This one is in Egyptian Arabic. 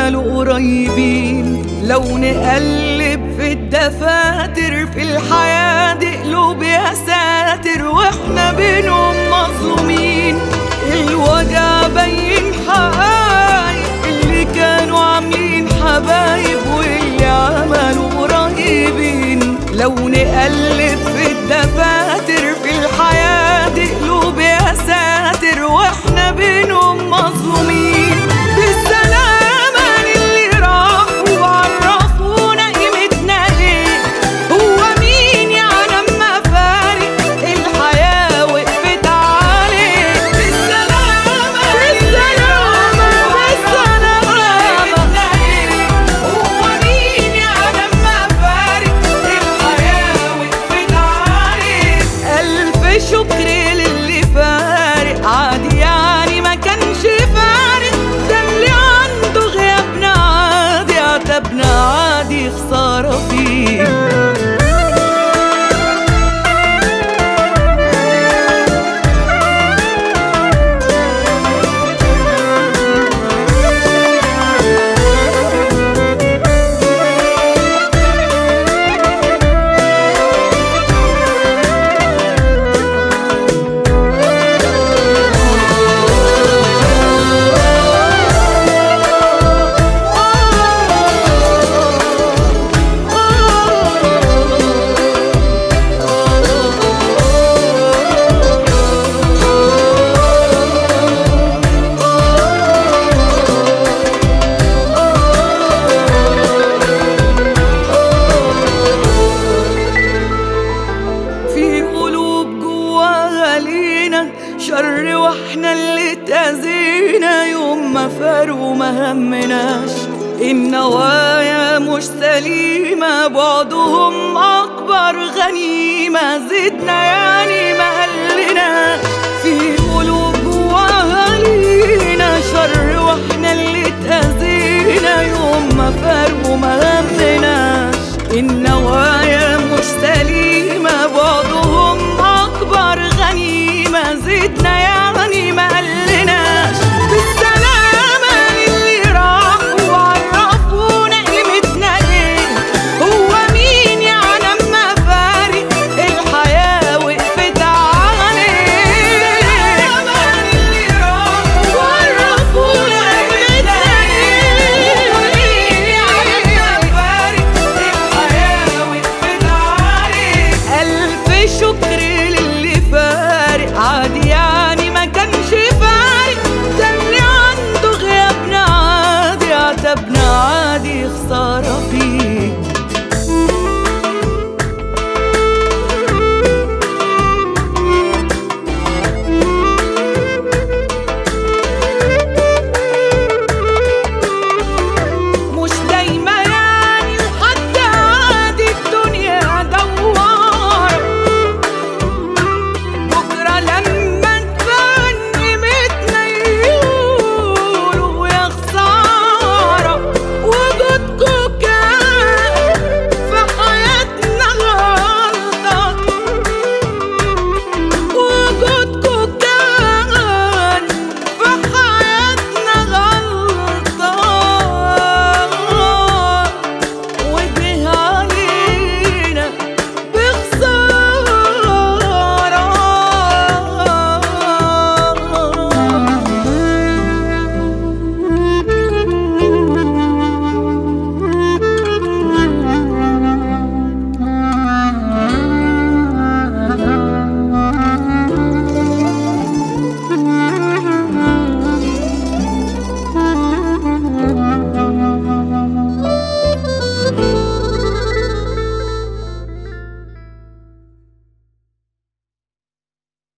يعملوا قريبين لو نقلب في الدفاتر في الحياة دي قلوب يا ساتر واحنا بينهم مظلومين الوجع بين حقايق اللي كانوا عاملين حبايب واللي عملوا قريبين لو نقلب في الدفاتر في الحياة دي قلوب يا ساتر واحنا بينهم مظلومين بالسلامة للي راحوا وعرفونا قيمتنا ايه هو مين يعلم مفارق الحياة وقفت عليه بالسلامة بالسلامة بالسلامة هو مين يعلم مفارق الحياة وقفت عليه ألف شكر للي فارق عادي يعني ما كانش فارق ده اللي عنده غيابنا عادي عتبنا عادي خسارة فيه في قلوب جواها لينا شر واحنا اللي اتأذينا يوم ما فارقوا ما همناش النوايا مش سليمة بعدهم أكبر غنيمة زدنا يعني ما قلناش في قلوب جواها لينا شر واحنا اللي اتأذينا يوم ما فارقوا ما همناش النوايا مش سليمة بعضهم أكبر غنيمة زدنا يعني